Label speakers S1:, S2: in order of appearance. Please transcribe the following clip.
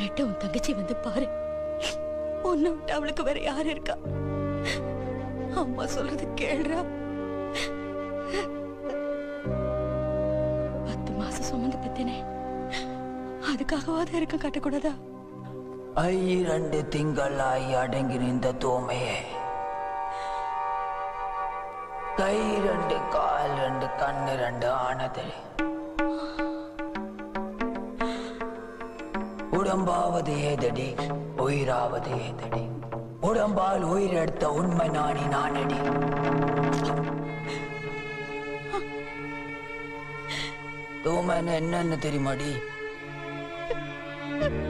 S1: கிட்ட உன் தங்கச்சி வந்து பாரு உன்னை விட்டு அவளுக்கு வேற யாரு இருக்கா அம்மா சொல்றது கேளுடா பத்து மாசம் சுமந்து பத்தினே அதுக்காகவாத இருக்க காட்டக்கூடாதா
S2: ஐரண்டு திங்களாய் அடங்கி நின்ற தூமையே கை ரெண்டு கால் ரெண்டு கண்ணு ரெண்டு ஆனது உடம்பாவது ஏதடி உயிராவது ஏதடி உடம்பால் உயிரெடுத்த உண்மை நாணி நானடி தூமன் என்னன்னு தெரியுமாடி